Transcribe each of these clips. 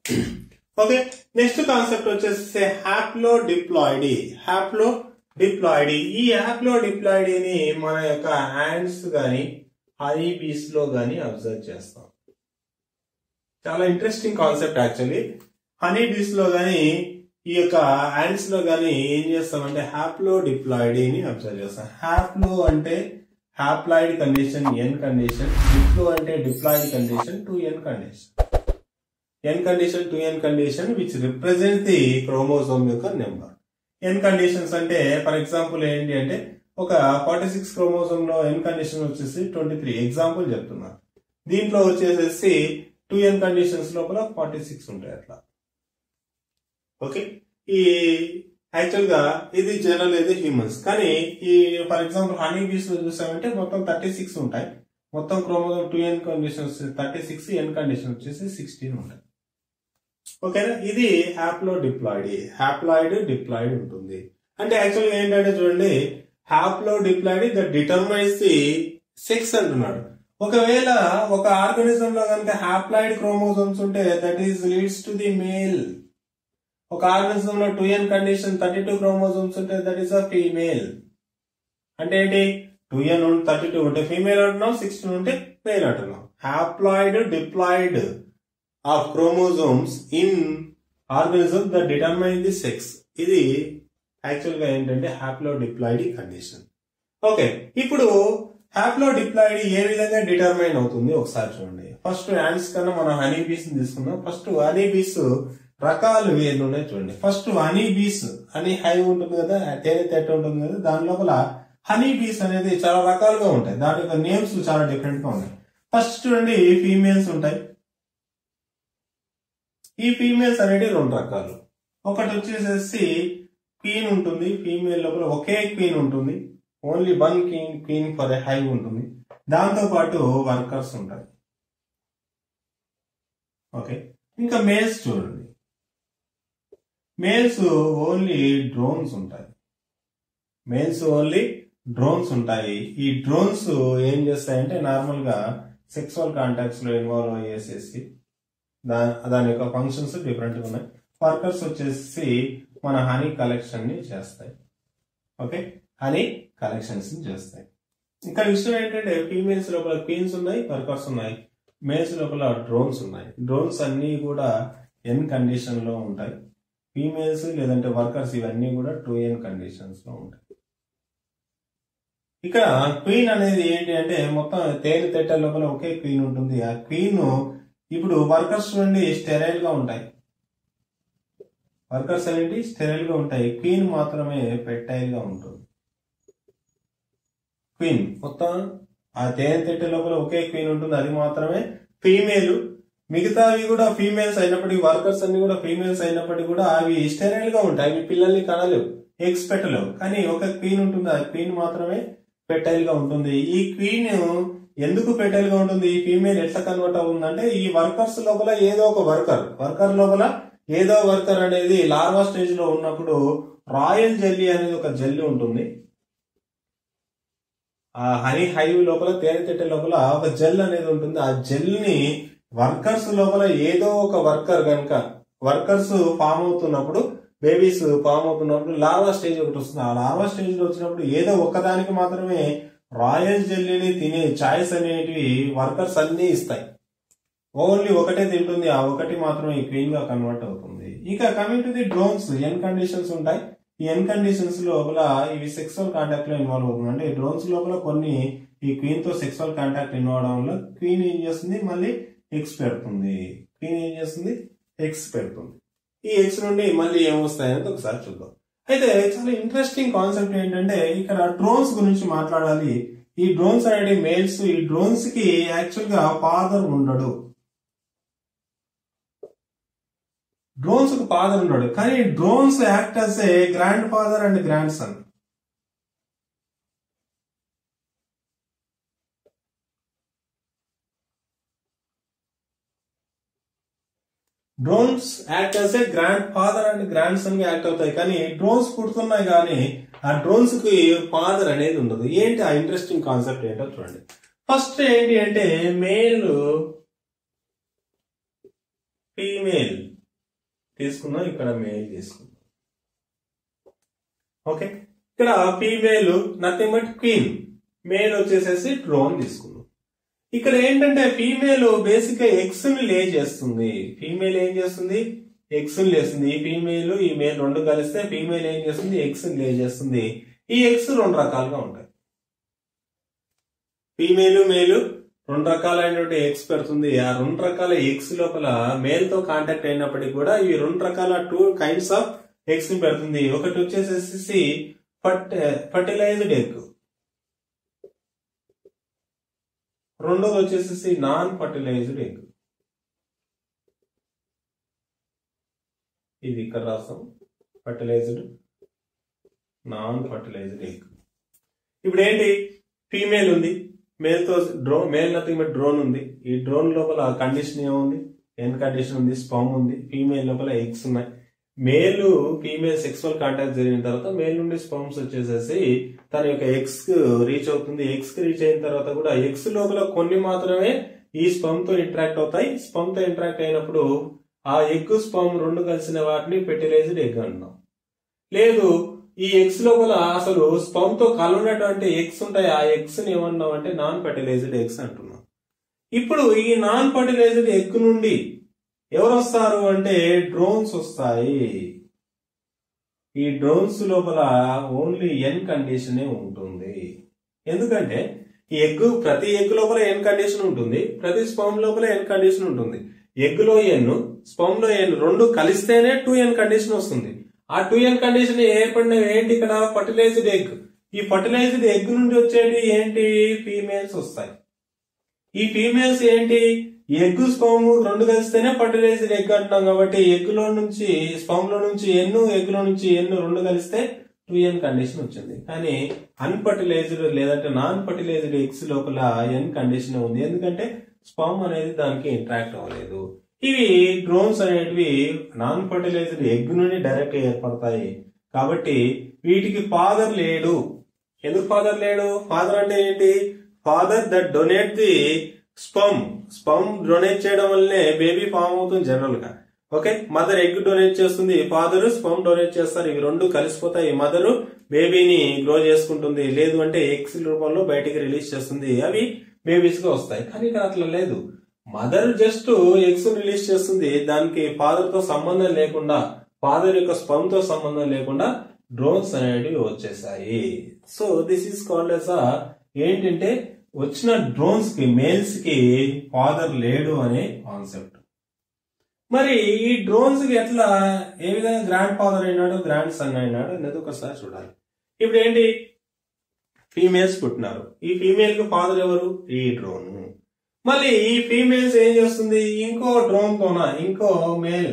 okay next concept వచ్చేసి హ్యాప్లో డిప్లాయిడీ హ్యాప్లో డిప్లాయిడీ ఈ హ్యాప్లో డిప్లాయిడీని మన యొక్క హ్యాండ్స్ గాని హనీ బీస్ లో గాని అబ్జర్వ్ చేస్తాం చాలా interesting concept actually honey bees లో గాని ఈ యొక్క హ్యాండ్స్ లో గాని ఏం చేస్తామంటే హ్యాప్లో డిప్లాయిడీని అబ్జర్వ్ చేస్తాం హ్యాప్లో అంటే haploid condition N condition diplo అంటే diploid condition two N condition N condition two N condition which represent the chromosome యొక్క నెంబర్ ఎన్ కండిషన్స్ అంటే ఫర్ ఎగ్జాంపుల్ ఏంటి అంటే ఒక ఫార్టీ సిక్స్ క్రోమోజోమ్ లో ఎన్ కండిషన్ వచ్చేసి ట్వంటీ త్రీ ఎగ్జాంపుల్ చెప్తున్నా దీంట్లో వచ్చేసేసి టూ ఎన్ కండిషన్స్ లోపల ఫార్టీ సిక్స్ ఉంటాయి అట్లా ఓకే ఈ యాక్చువల్ గా ఇది జనరల్ ఇది హ్యూమన్స్ కానీ ఈ ఫర్ ఎగ్జాంపుల్ హనీ బీస్ లో చూసామంటే మొత్తం థర్టీ సిక్స్ ఉంటాయి మొత్తం chromosome two N conditions thirty six N condition వచ్చేసి సిక్స్టీన్ ఉంటాయి ఓకేనా ఇది హ్యాప్లో డిప్లాయిడ్ హ్యాప్లాయిడ్ డిప్లాయిడ్ ఉంటుంది అంటే యాక్చువల్గా ఏంటంటే చూడండి haplo diploid the determines the sex అంటున్నాడు ఒకవేళ ఒక ఆర్గానిజం లో కనుక హ్యాప్లాయిడ్ క్రోమోజోమ్స్ ఉంటే that is leads to the male ఒక ఆర్గానిజం లో టూ ఎన్ కండిషన్ థర్టీ టూ క్రోమోజోమ్స్ ఉంటే దట్ ఈస్ అ ఫీమేల్ అంటే ఏంటి టూ ఎన్ థర్టీ టూ ఉంటే ఫీమేల్ అంటున్నాం సిక్స్టీన్ ఉంటే మేల్ అంటున్నాం haploid diploid of chromosomes in organism the determine the sex ఇది యాక్చువల్ గా ఏంటంటే హ్యాప్లో డిప్లాయిడ్ కండిషన్ ఓకే ఇప్పుడు హ్యాప్లో డిప్లాయిడ్ ఏ విధంగా డిటర్మైన్ అవుతుంది ఒకసారి చూడండి ఫస్ట్ యాండ్స్ కన్నా మనం హనీ బీస్ తీసుకుందాం ఫస్ట్ హనీ బీస్ రకాలు ఎన్ని ఉన్నాయి చూడండి first honey bees honey hive ఉంటుంది కదా తేనె తెట్ట ఉంటుంది కదా దాని లోపల హనీ బీస్ అనేది చాలా రకాలుగా ఉంటాయి దాని యొక్క నేమ్స్ చాలా డిఫరెంట్ గా ఉన్నాయి ఫస్ట్ చూడండి ఫీమేల్స్ ఉంటాయి ఈ ఫీమేల్స్ అనేవి రెండు రకాలు ఒకటి వచ్చేసేసి క్వీన్ ఉంటుంది ఫీమేల్ లోపల ఒకే క్వీన్ ఉంటుంది only one queen queen for a hive ఉంటుంది దాంతో పాటు వర్కర్స్ ఉంటాయి ఓకే ఇంకా మేల్స్ చూడండి మేల్స్ ఓన్లీ డ్రోన్స్ ఉంటాయి మేల్స్ ఓన్లీ డ్రోన్స్ ఉంటాయి ఈ డ్రోన్స్ ఏం చేస్తాయంటే నార్మల్ గా సెక్సువల్ కాంటాక్ట్స్ లో ఇన్వాల్వ్ అయ్యేసేసి దా- దాని యొక్క ఫంక్షన్స్ డిఫరెంట్ గా ఉన్నాయి వర్కర్స్ వచ్చేసి మన హనీ కలెక్షన్ ని చేస్తాయి ఓకే హనీ కలెక్షన్స్ ని చేస్తాయి ఇక్కడ విషయం ఏంటంటే ఫీమేల్స్ లోపల క్వీన్స్ ఉన్నాయి వర్కర్స్ ఉన్నాయి మేల్స్ లోపల డ్రోన్స్ ఉన్నాయి డ్రోన్స్ అన్ని కూడా ఎన్ కండిషన్ లో ఉంటాయి ఫీమేల్స్ లేదంటే వర్కర్స్ ఇవన్నీ కూడా టూ ఎన్ కండిషన్స్ లో ఉంటాయి ఇక్కడ క్వీన్ అనేది ఏంటి అంటే మొత్తం తేనె తెట్ట లోపల ఒకే క్వీన్ ఉంటుంది ఆ క్వీన్ ఇప్పుడు వర్కర్స్ నుండి స్టెరైల్ గా ఉంటాయి వర్కర్స్ అనేవి స్టెరైల్ గా ఉంటాయి క్వీన్ మాత్రమే ఫెర్టైల్ గా ఉంటుంది క్వీన్ మొత్తం ఆ తేనె తెట్ట లోపల ఒకే క్వీన్ ఉంటుంది అది మాత్రమే ఫీమేల్ మిగతావి కూడా ఫీమేల్స్ అయినప్పటికీ వర్కర్స్ అన్ని కూడా ఫీమేల్స్ అయినప్పటికీ కూడా అవి స్టెరైల్ గా ఉంటాయి అవి పిల్లల్ని కనలేవు ఎగ్స్ పెట్టలేవు కానీ ఒక క్వీన్ ఉంటుంది ఆ క్వీన్ మాత్రమే ఫెర్టైల్ గా ఉంటుంది ఈ క్వీన్ ఎందుకు ఫెర్టైల్ గా ఉంటుంది ఈ ఫీమేల్ ఎట్లా కన్వర్ట్ అవుతుందంటే ఈ వర్కర్స్ లోపల ఏదో ఒక వర్కర్ వర్కర్ లోపల ఏదో వర్కర్ అనేది లార్వా స్టేజ్ లో ఉన్నప్పుడు రాయల్ జెల్లీ అనేది ఒక జెల్లీ ఉంటుంది ఆ హనీ హైవ్ లోపల తేనె తిట్టే లోపల ఒక జెల్ అనేది ఉంటుంది ఆ జెల్ ని వర్కర్స్ లోపల ఏదో ఒక వర్కర్ కనుక వర్కర్స్ ఫామ్ అవుతున్నప్పుడు బేబీస్ ఫామ్ అవుతున్నప్పుడు లార్వా స్టేజ్ ఒకటి వస్తుంది ఆ లార్వా స్టేజ్ లో వచ్చినప్పుడు ఏదో ఒక్కదానికి మాత్రమే రాయల్ జెల్లీని తినే ఛాయిస్ అనేటివి వర్కర్స్ అన్ని ఇస్తాయి ఓన్లీ ఒకటే తింటుంది ఆ ఒకటి మాత్రం ఈ క్వీన్ గా కన్వర్ట్ అవుతుంది ఇక coming to the drones N conditions ఉంటాయి ఈ ఎన్ కండిషన్స్ లోపల ఇవి సెక్సువల్ కాంటాక్ట్ లో ఇన్వాల్వ్ అవుతుంది అంటే డ్రోన్స్ లోపల కొన్ని ఈ క్వీన్ తో సెక్సువల్ కాంటాక్ట్ ఇన్వాల్వ్ అవడం వల్ల క్వీన్ ఏం చేస్తుంది మళ్ళీ ఎగ్స్ పెడుతుంది క్వీన్ ఏం చేస్తుంది ఎగ్స్ పెడుతుంది ఈ ఎగ్స్ నుండి మళ్ళీ ఏం వస్తాయనేది ఒకసారి చూద్దాం అయితే చాలా ఇంట్రెస్టింగ్ కాన్సెప్ట్ ఏంటంటే ఇక్కడ డ్రోన్స్ గురించి మాట్లాడాలి ఈ డ్రోన్స్ అనేది మేల్స్ ఈ డ్రోన్స్ కి యాక్చువల్ గా ఫాదర్ ఉండడు డ్రోన్స్ కు ఫాదర్ ఉన్నాడు కానీ drones act as a grandfather and grandson drones act as a grandfather and grandson గా యాక్ట్ అవుతాయి కానీ డ్రోన్స్ పుడుతున్నాయి కానీ ఆ డ్రోన్స్ కి ఫాదర్ అనేది ఉండదు ఏంటి ఆ ఇంట్రెస్టింగ్ కాన్సెప్ట్ ఏంటో చూడండి ఫస్ట్ ఏంటి అంటే మేల్ ఫీమేల్ తీసుకున్నాం ఇక్కడ మేల్ తీసుకున్నాం ఓకే ఇక్కడ female nothing but queen male వచ్చేసేసి డ్రోన్ తీసుకున్నాం ఇక్కడ ఏంటంటే ఫీమేల్ బేసిక్ గా ఎగ్స్ ని లే చేస్తుంది ఫీమేల్ ఏం చేస్తుంది ఎగ్స్ ని లేస్తుంది ఈ ఫీమేల్ ఈ మేల్ రెండు కలిస్తే ఫీమేల్ ఏం చేస్తుంది ఎగ్స్ ని లే చేస్తుంది ఈ ఎగ్స్ రెండు రకాలుగా ఉంటాయి ఫీమేల్ మేలు రెండు రకాలైనటువంటి ఎగ్స్ పెడుతుంది ఆ రెండు రకాల ఎగ్స్ లోపల మేల్ తో కాంటాక్ట్ అయినప్పటికీ కూడా ఈ రెండు రకాల టూ కైండ్స్ ఆఫ్ ఎగ్స్ ని పెడుతుంది ఒకటి వచ్చేసేసి ఫర్టిలైజ్డ్ ఎగ్ రెండోది వచ్చేసేసి నాన్ ఫర్టిలైజ్డ్ ఎగ్ ఇది ఇక్కడ రాస్తాం ఫర్టిలైజ్డ్ నాన్ ఫర్టిలైజ్డ్ ఎగ్ ఇప్పుడు ఏంటి ఫీమేల్ ఉంది మేల్ తో drone male nothing but drone ఉంది ఈ డ్రోన్ లోపల కండిషన్ ఏముంది ఎన్ కండిషన్ ఉంది స్పమ్ ఉంది ఫీమేల్ లోపల ఎగ్స్ ఉన్నాయి మేల్ ఫీమేల్ సెక్సువల్ కాంటాక్ట్ జరిగిన తర్వాత మేల్ నుండి స్పమ్స్ వచ్చేసేసి తన యొక్క ఎగ్స్ రీచ్ అవుతుంది ఎగ్స్ కి రీచ్ అయిన తర్వాత కూడా ఎగ్స్ లోపల కొన్ని మాత్రమే ఈ స్పమ్ తో ఇంటరాక్ట్ అవుతాయి స్పమ్ తో ఇంటరాక్ట్ అయినప్పుడు ఆ ఎగ్ స్పమ్ రెండు కలిసిన వాటిని ఫెర్టిలైజ్డ్ ఎగ్ అంటున్నాం లేదు ఈ ఎగ్స్ లోపల అసలు స్పమ్ తో కలవనటువంటి ఎగ్స్ ఉంటాయి ఆ ఎగ్స్ ని ఏమన్నాం అంటే నాన్ ఫర్టిలైజ్డ్ ఎగ్స్ అంటున్నాం ఇప్పుడు ఈ నాన్ ఫర్టిలైజ్డ్ ఎగ్ నుండి ఎవరు వస్తారు అంటే డ్రోన్స్ వస్తాయి ఈ డ్రోన్స్ లోపల ఓన్లీ ఎన్ కండిషనే ఉంటుంది ఎందుకంటే ఈ ఎగ్ ప్రతి ఎగ్ లోపల ఎన్ కండిషన్ ఉంటుంది ప్రతి స్పమ్ లోపల ఎన్ కండిషన్ ఉంటుంది ఎగ్ లో ఎన్ స్పమ్ లో ఎన్ రెండు కలిస్తేనే టూ ఎన్ కండిషన్ వస్తుంది ఆ టూ ఎన్ కండిషన్ ఏర్పడిన ఏంటి ఇక్కడ ఫర్టిలైజ్డ్ ఎగ్ ఈ ఫర్టిలైజ్డ్ ఎగ్ నుండి వచ్చేటి ఏంటి ఫీమేల్స్ వస్తాయి ఈ ఫీమేల్స్ ఏంటి ఎగ్ స్పమ్ రెండు కలిస్తేనే ఫర్టిలైజ్డ్ ఎగ్ అంటున్నాం కాబట్టి ఎగ్ లో నుంచి స్పమ్ లో నుంచి ఎన్ను ఎగ్ లో నుంచి ఎన్ను రెండు కలిస్తే టూ ఎన్ కండిషన్ వచ్చింది కానీ అన్ఫర్టిలైజ్డ్ లేదంటే నాన్ ఫర్టిలైజ్డ్ ఎగ్స్ లోపల ఎన్ కండిషన్ ఉంది ఎందుకంటే స్పమ్ అనేది దానికి ఇంట్రాక్ట్ అవ్వలేదు ఇవి డ్రోన్స్ అనేటివి నాన్ ఫర్టిలైజ్డ్ ఎగ్ నుండి డైరెక్ట్ ఏర్పడతాయి కాబట్టి వీటికి ఫాదర్ లేడు ఎందుకు ఫాదర్ లేడు ఫాదర్ అంటే ఏంటి father that donate the sperm sperm donate చేయడం వల్లనే బేబీ ఫామ్ అవుతుంది జనరల్ గా ఓకే మదర్ ఎగ్ డొనేట్ చేస్తుంది ఫాదర్ స్పమ్ డొనేట్ చేస్తారు ఇవి రెండు కలిసిపోతాయి మదర్ బేబీని గ్రో చేసుకుంటుంది లేదు అంటే ఎగ్స్ రూపంలో బయటికి రిలీజ్ చేస్తుంది అవి బేబీస్ గా వస్తాయి కానీ ఇక్కడ అట్లా లేదు మదర్ జస్ట్ ఎగ్స్ రిలీజ్ చేస్తుంది దానికి ఫాదర్ తో సంబంధం లేకుండా ఫాదర్ యొక్క స్పమ్ తో సంబంధం లేకుండా డ్రోన్స్ అనేటివి వచ్చేసాయి so this is called as ఏంటంటే వచ్చిన డ్రోన్స్ కి మేల్స్ కి ఫాదర్ లేడు అనే కాన్సెప్ట్ మరి ఈ డ్రోన్స్ కి ఎట్లా ఏ విధంగా గ్రాండ్ ఫాదర్ అయినాడు గ్రాండ్ సన్ అయినాడు అనేది ఒకసారి చూడాలి ఇప్పుడు ఏంటి ఫీమేల్స్ పుట్టినారు ఈ ఫీమేల్ కి ఫాదర్ ఎవరు ఈ డ్రోన్ మళ్ళీ ఈ ఫీమేల్స్ ఏం చేస్తుంది ఇంకో డ్రోన్ తోన ఇంకో మేల్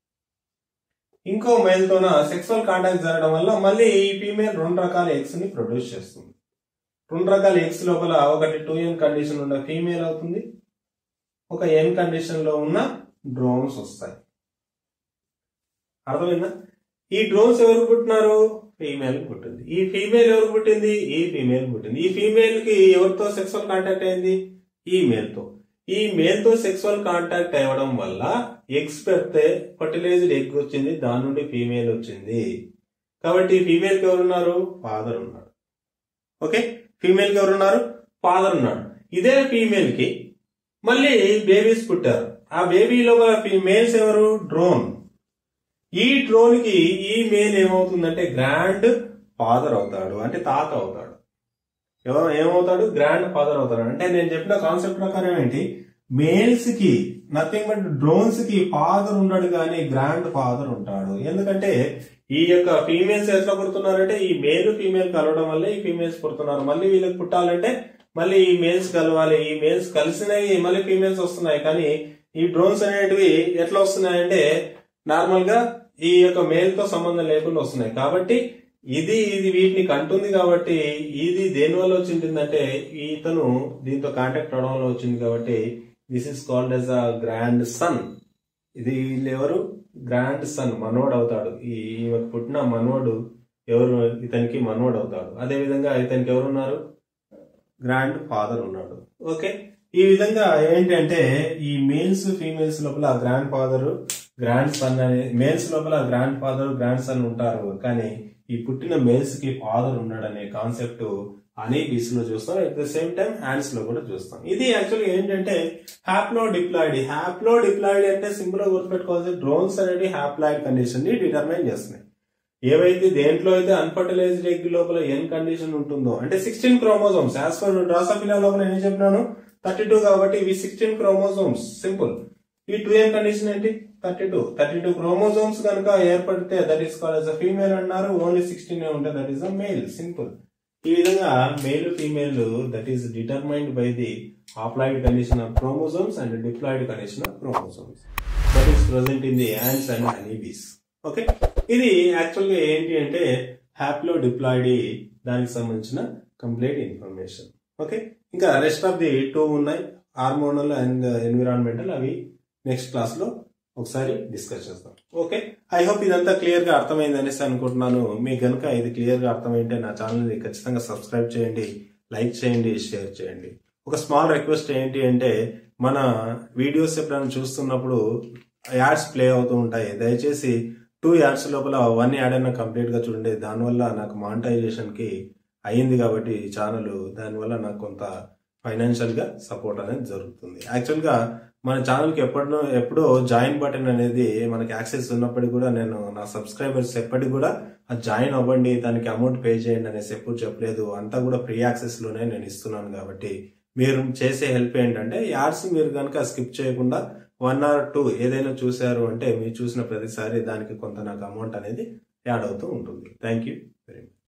ఇంకో మేల్ తోన సెక్సువల్ కాంటాక్ట్ జరగడం వల్ల మళ్ళీ ఈ ఫీమేల్ రెండు రకాల ఎగ్స్ ని ప్రొడ్యూస్ చేస్తుంది రెండు రకాల ఎగ్స్ లోపల ఒకటి టూ ఎన్ కండిషన్ ఉన్న ఫీమేల్ అవుతుంది ఒక ఎన్ కండిషన్ లో ఉన్న డ్రోన్స్ వస్తాయి అర్థమైందా ఈ డ్రోన్స్ ఎవరు పుట్టినారు ఫీమేల్ పుట్టింది ఈ ఫీమేల్ ఎవరు పుట్టింది ఈ ఫీమేల్ పుట్టింది ఈ ఫీమేల్ కి ఎవరితో సెక్సువల్ కాంటాక్ట్ అయింది ఈ మేల్ తో ఈ మేల్ తో సెక్సువల్ కాంటాక్ట్ అవ్వడం వల్ల ఎగ్స్ పెడితే ఫర్టిలైజ్డ్ ఎగ్ వచ్చింది దాని నుండి ఫీమేల్ వచ్చింది కాబట్టి ఫీమేల్ కి ఎవరున్నారు ఫాదర్ ఉన్నాడు ఓకే ఫీమేల్ కి ఎవరున్నారు ఫాదర్ ఉన్నాడు ఇదే ఫీమేల్ కి మళ్ళీ బేబీస్ పుట్టారు ఆ బేబీ లోపల మేల్స్ ఎవరు డ్రోన్ ఈ డ్రోన్ కి ఈ మేల్ ఏమవుతుందంటే గ్రాండ్ ఫాదర్ అవుతాడు అంటే తాత అవుతాడు ఎవరు ఏమవుతాడు గ్రాండ్ ఫాదర్ అవుతాడు అంటే నేను చెప్పిన కాన్సెప్ట్ ప్రకారం ఏంటి మేల్స్ కి నథింగ్ బట్ డ్రోన్స్ కి ఫాదర్ ఉండడు కానీ గ్రాండ్ ఫాదర్ ఉంటాడు ఎందుకంటే ఈ యొక్క ఫీమేల్స్ ఎట్లా పుడుతున్నారంటే ఈ మేల్ ఫీమేల్ కలవడం వల్ల ఈ ఫీమేల్స్ పుడుతున్నారు మళ్ళీ వీళ్ళకి పుట్టాలంటే మళ్ళీ ఈ మేల్స్ కలవాలి ఈ మేల్స్ కలిసినవి మళ్ళీ ఫీమేల్స్ వస్తున్నాయి కానీ ఈ డ్రోన్స్ అనేటివి ఎట్లా వస్తున్నాయంటే నార్మల్ గా ఈ యొక్క మేల్ తో సంబంధం లేకుండా వస్తున్నాయి కాబట్టి ఇది ఇది వీటిని కంటుంది కాబట్టి ఇది దేని వల్ల వచ్చిందంటే ఇతను దీంతో కాంటాక్ట్ అవడం వల్ల వచ్చింది కాబట్టి this is called as a grandson ఇది వీళ్ళు ఎవరు గ్రాండ్ సన్ మనోడు అవుతాడు ఈ ఈమెకు పుట్టిన మనోడు ఎవరు ఇతనికి మనోడు అవుతాడు అదే విధంగా ఇతనికి ఎవరున్నారు గ్రాండ్ ఫాదర్ ఉన్నాడు ఓకే ఈ విధంగా ఏంటంటే ఈ మేల్స్ ఫీమేల్స్ లోపల గ్రాండ్ ఫాదర్ గ్రాండ్ సన్ అనే మేల్స్ లోపల గ్రాండ్ ఫాదర్ గ్రాండ్ సన్ ఉంటారు కానీ ఈ పుట్టిన మేల్స్ కి ఫాదర్ ఉన్నాడనే కాన్సెప్ట్ అనే బీస్ లో చూస్తాం at the same time ants లో కూడా చూస్తాం ఇది యాక్చువల్గా ఏంటంటే హ్యాప్లో డిప్లాయిడ్ హ్యాప్లో డిప్లాయిడ్ అంటే సింపుల్ గా గుర్తుపెట్టుకోవాల్సి డ్రోన్స్ అనేది హ్యాప్లాయిడ్ కండిషన్ ని డిటర్మైన్ చేస్తున్నాయి ఏవైతే దేంట్లో అయితే అన్ఫర్టిలైజ్డ్ ఎగ్ లోపల ఎన్ కండిషన్ ఉంటుందో అంటే sixteen chromosomes as for Drosophila లోపల ఏం చెప్పినాను థర్టీ టూ కాబట్టి ఇవి సిక్స్టీన్ క్రోమోజోమ్స్ సింపుల్ ఈ టూ ఎన్ కండిషన్ ఏంటి thirty two thirty two chromosomes కనుక ఏర్పడితే that is call as female అన్నారు ఓన్లీ సిక్స్టీన్ ఉంటే that is a male simple ఈ విధంగా male female that is determined by the haploid condition of chromosomes and diploid condition of chromosomes that is present in the ants and honeybees okay ఇది actual గా ఏంటి అంటే haplodiploid దానికి సంబంధించిన complete information okay ఇంకా rest of the two ఉన్నాయి hormonal and environmental అవి next class లో ఒకసారి డిస్కస్ చేస్తాం ఓకే ఐ హోప్ ఇదంతా క్లియర్ గా అర్థమైంది అనేసి అనుకుంటున్నాను మీకు గనుక ఇది క్లియర్ గా అర్థమైంటే నా ఛానల్ ని ఖచ్చితంగా సబ్స్క్రైబ్ చేయండి లైక్ చేయండి షేర్ చేయండి ఒక స్మాల్ రిక్వెస్ట్ ఏంటి అంటే మన వీడియోస్ ఎప్పుడైనా చూస్తున్నప్పుడు యాడ్స్ ప్లే అవుతూ ఉంటాయి దయచేసి టూ యాడ్స్ లోపల వన్ యాడ్ అయినా కంప్లీట్ గా చూడండి దానివల్ల నాకు మానిటైజేషన్ కి అయ్యింది కాబట్టి ఛానల్ దానివల్ల నాకు కొంత ఫైనాన్షియల్ గా సపోర్ట్ అనేది జరుగుతుంది యాక్చువల్ గా మన ఛానల్ కి ఎప్పటినో ఎప్పుడో జాయిన్ బటన్ అనేది మనకి యాక్సెస్ ఉన్నప్పటికీ కూడా నేను నా సబ్స్క్రైబర్స్ ఎప్పటికి కూడా ఆ జాయిన్ అవ్వండి దానికి అమౌంట్ పే చేయండి అనేసి ఎప్పుడు చెప్పలేదు అంతా కూడా ఫ్రీ యాక్సెస్ లోనే నేను ఇస్తున్నాను కాబట్టి మీరు చేసే హెల్ప్ ఏంటంటే యాడ్స్ మీరు కనుక స్కిప్ చేయకుండా వన్ ఆర్ టూ ఏదైనా చూశారు అంటే మీరు చూసిన ప్రతిసారి దానికి కొంత నాకు అమౌంట్ అనేది యాడ్ అవుతూ ఉంటుంది థ్యాంక్ యూ వెరీ మచ్